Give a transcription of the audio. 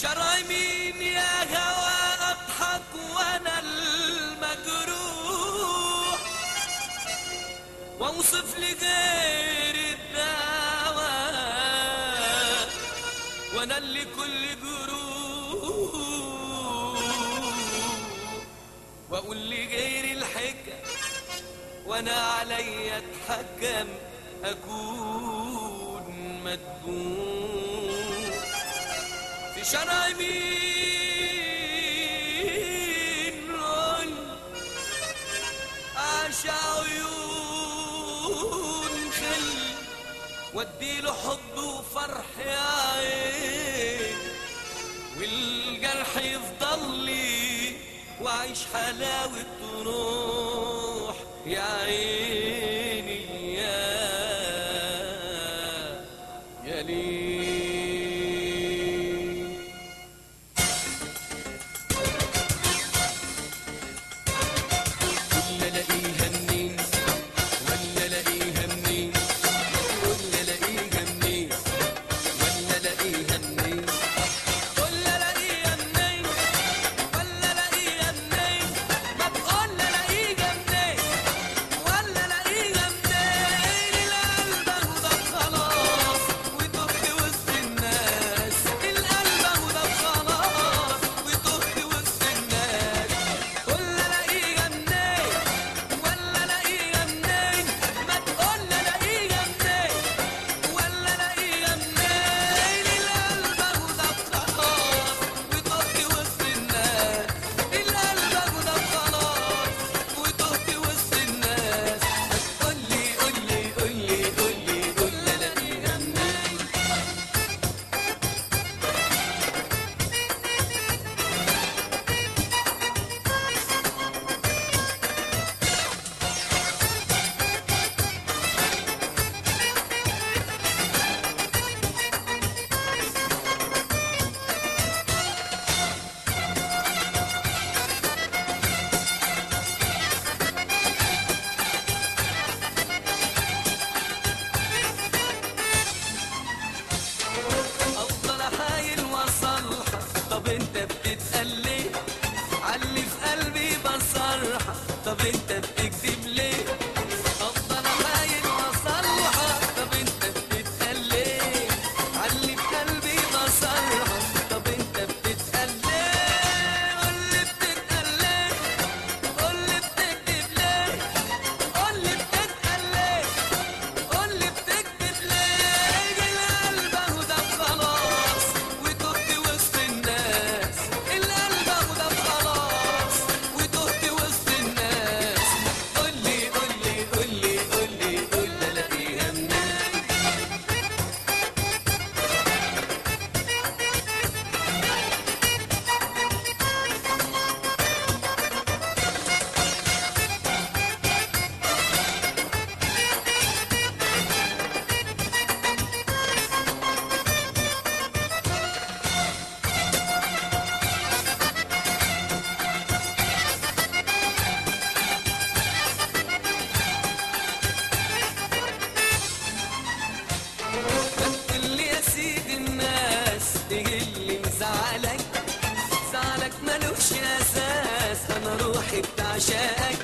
شرعي مين يا هوى اضحك وانا المجروح واوصف لغير الدواء وانا اللي كل جروح واقول لغير الحكم وانا عليا اتحكم اكون مدبوح في شرع مين قول عشا عيون خل واديله حب وفرح يا عين والجرح يفضل لي واعيش حلاوة روح يا عيني يا يا ليل ولا الاقيها منين ولا الاقيها منين ولا الاقيها منين ولا الاقيها منين ولا الاقيها منين ولا الاقيها منين ما تقول الاقيها منين ولا الاقيها منين القلب اهو ده خلاص وتهت وسط الناس القلب اهو ده خلاص وتهت وسط الناس ولا الاقيها منين ولا الاقيها منين ما تقول الاقيها منين ولا الاقيها منين القلب اهو ده خلاص وتهت وسط الناس القلب اهو ده خلاص وتهت وسط الناس قولي قولي قولي قولي قولي الاقيها منين افضل احايل واصلحك طب انت بتتقل ليه علي في قلبي بصرحك طب انت بتكذب ليه افضل احايل واصلحك طب انت بتتقل ليه علي في قلبي بصرحك طب انت بتتقل ليه قولي بتتقل ليه قولي بتكذب ليه قولي بتتقل ليه قولي بتكذب ليه القلب اهو ده خلاص وتهت وسط الناس القلب اهو ده خلاص وتهت وسط الناس قولي قولي قولي قولي قولي الاقيها منين اللي يا سيد الناس ايه اللي مزعلك زعلك ملوش اساس انا روحي بتعشقك